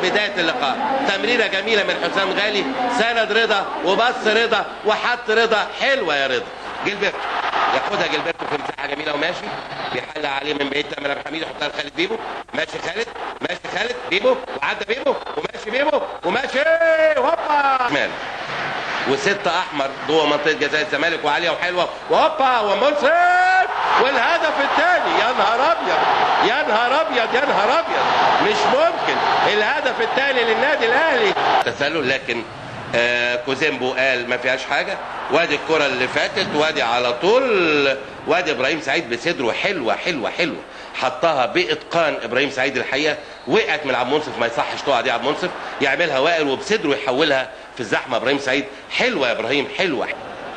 بدايه اللقاء تمريره جميله من حسام غالي سند رضا وبص رضا وحط رضا حلوه يا رضا جilberto ياخدها جilberto في مساحه جميله وماشي بيحل عليه من بعيد تامر عبد الحميد يحطها لخالد بيبو ماشي خالد ماشي خالد بيبو وعدى بيبو وماشي بيبو وماشي هوبا شمال وستة احمر جوه منطقه جزاء الزمالك وعاليه وحلوه وهوبا ومنصف والهدف الثاني يا نهار ابيض يا نهار ابيض يا نهار ابيض مش ممكن الهدف الثاني للنادي الاهلي تسلل لكن آه كوزيمبو قال ما فيهاش حاجه وادي الكره اللي فاتت وادي على طول وادي ابراهيم سعيد بصدره حلوه حلوه حلوه حطها باتقان ابراهيم سعيد الحقيقه وقعت من عبد المنصف ما يصحش تقع دي عبد المنصف يعملها وائل وبصدره يحولها في الزحمه ابراهيم سعيد حلوه يا ابراهيم حلوه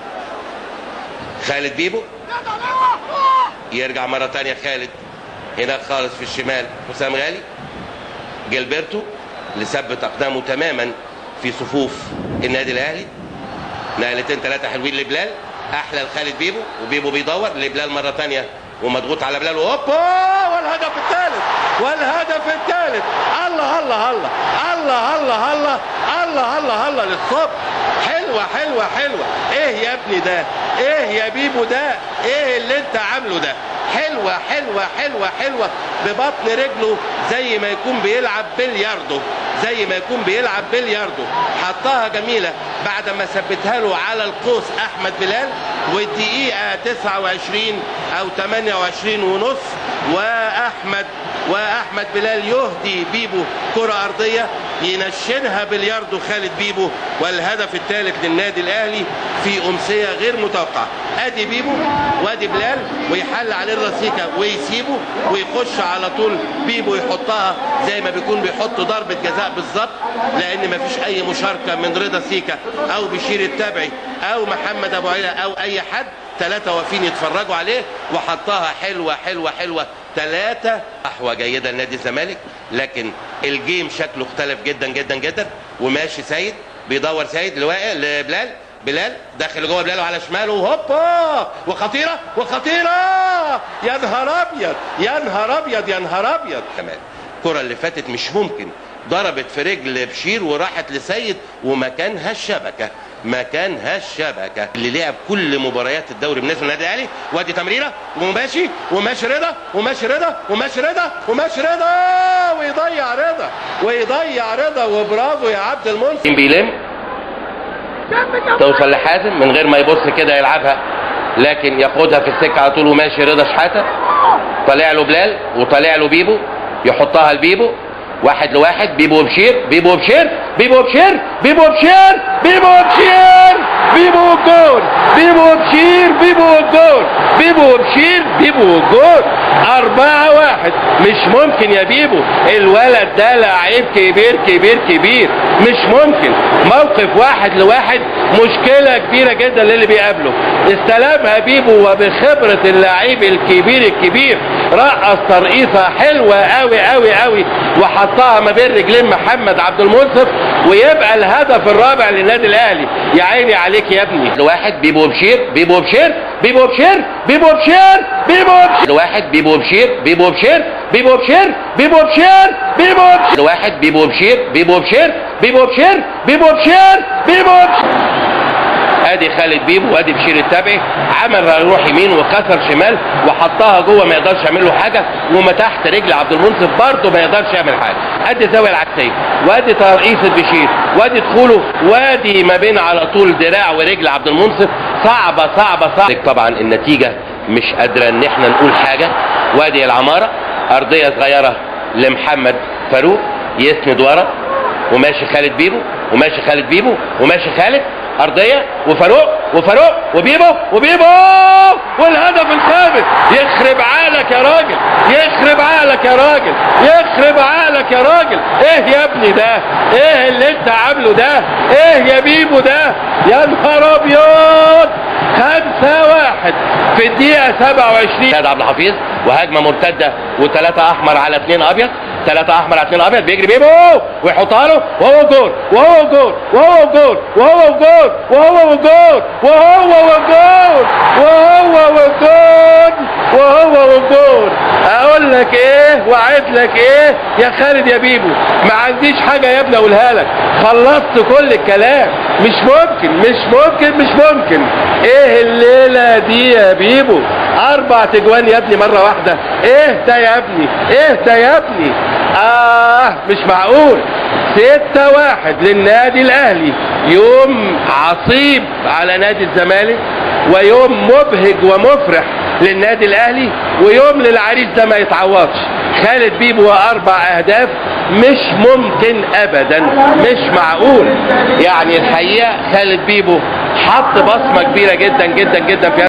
خالد بيبو يرجع مره تانية خالد هناك خالص في الشمال حسام غالي جilberto اللي ثبت اقدامه تماما في صفوف النادي الاهلي نقلتين ثلاثه حلوين لبلال احلى لخالد بيبو وبيبو بيدور لبلال مره تانية ومضغوط على بلال وهوبا والهدف الثالث والهدف الثالث الله الله الله الله الله الله الله الله الله للصبح حلوه حلوه حلوه ايه يا ابني ده ايه يا بيبو ده ايه اللي انت عامله ده حلوه حلوه حلوه حلوه ببطن رجله زي ما يكون بيلعب بلياردو زي ما يكون بيلعب بلياردو حطها جميله بعد ما ثبتها له على القوس احمد بلال والدقيقه 29 او 28 ونص واحمد واحمد بلال يهدي بيبو كره ارضيه ينشنها بلياردو خالد بيبو والهدف الثالث للنادي الاهلي في امسيه غير متوقعه ادي بيبو وادي بلال ويحل عليه الرصيكه ويسيبه ويخش على طول بيبو يحطها زي ما بيكون بيحط ضربه جزاء بالظبط لان ما فيش اي مشاركه من رضا سيكا او بشير التبعي او محمد ابو عيله او اي حد ثلاثة واقفين يتفرجوا عليه وحطها حلوة حلوة حلوة ثلاثة أحوى جيدة لنادي الزمالك لكن الجيم شكله اختلف جدا جدا جدا وماشي سيد بيدور سيد لواقع لبلال بلال داخل جوه بلال وعلى شماله هوبا وخطيرة وخطيرة يا نهار أبيض يا نهار أبيض يا نهار أبيض كمان الكرة اللي فاتت مش ممكن ضربت في رجل بشير وراحت لسيد ومكانها الشبكه مكانها الشبكه اللي لعب كل مباريات الدوري بالنسبه للنادي الاهلي وادي تمريره وماشي وماشي رضا وماشي رضا وماشي رضا وماشي رضا ويضيع رضا ويضيع رضا وبرافو يا عبد المنصف بيلم توصل لحازم من غير ما يبص كده يلعبها لكن ياخدها في السكه على طول وماشي رضا شحاته طالع له بلال وطالع له بيبو يحطها لبيبو واحد لواحد بيبو بشير بيبو بشير بيبو بشير بيبو بشير بيبو بشير بيبو جول بيبو بشير بيبو جول بيبو بشير بيبو جول أربعة واحد مش ممكن يا بيبو الولد ده لعيب كبير كبير كبير مش ممكن موقف واحد لواحد مشكلة كبيرة جدا للي بيقابله استلمها بيبو وبخبرة اللعيب الكبير الكبير رقص ترقيصة حلوة قوي قوي قوي وحطها ما بين رجلين محمد عبد المنصف ويبقى الهدف الرابع للنادي الاهلي يا عيني عليك يا ابني لواحد بيبو بشير بيبو بشير بيبو بشير بيبو بشير بيبو بشير لواحد بيبو بشير بيبو بشير بيبو بشير بيبو بشير بيبو بشير لواحد بيبو بشير بيبو بشير بيبو بشير بيبو بشير بيبو بشير ادي خالد بيبو وادي بشير التبعي عمل يروح يمين وكسر شمال وحطها جوه ما يقدرش يعمل له حاجه وما تحت رجل عبد المنصف برضه ما يقدرش يعمل حاجه ادي الزاويه العكسيه وادي ترقيصه بشير وادي دخوله وادي ما بين على طول دراع ورجل عبد المنصف صعبه صعبه صعبه طبعا النتيجه مش قادره ان احنا نقول حاجه وادي العماره ارضيه صغيره لمحمد فاروق يسند ورا وماشي خالد بيبو وماشي خالد بيبو وماشي خالد ارضيه وفاروق وفاروق وبيبو وبيبو والهدف الخامس يخرب عقلك يا راجل يخرب عقلك يا راجل يخرب عقلك يا راجل ايه يا ابني ده ايه اللي انت عامله ده ايه يا بيبو ده يا نهار ابيض خمسة واحد في الدقيقة 27 سيد عبد الحفيظ وهجمة مرتدة وثلاثة أحمر على اثنين أبيض ثلاثة احمر على اثنين ابيض بيجري بيبو ويحطها له وهو جول وهو جول وهو جول وهو جول وهو جول وهو جول وهو جول وهو جول اقول لك ايه واعد لك ايه يا خالد يا بيبو ما عنديش حاجه يا ابني اقولها لك خلصت كل الكلام مش ممكن مش ممكن مش ممكن ايه الليله دي يا بيبو اربع تجوان يا ابني مره واحده ايه ده يا ابني ايه ده يا ابني اه مش معقول ستة واحد للنادي الاهلي يوم عصيب على نادي الزمالك ويوم مبهج ومفرح للنادي الاهلي ويوم للعريس ده ما يتعوضش خالد بيبو واربع اهداف مش ممكن ابدا مش معقول يعني الحقيقه خالد بيبو حط بصمه كبيره جدا جدا جدا في